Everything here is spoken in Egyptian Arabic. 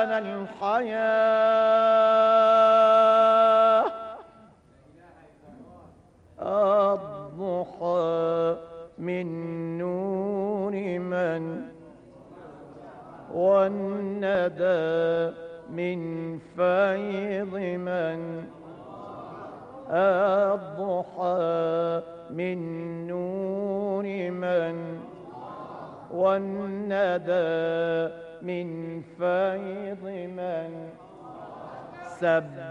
بستان الحياة الضحى من نور من والندى من فيض من الضحى من نور من والندى من فيض من سب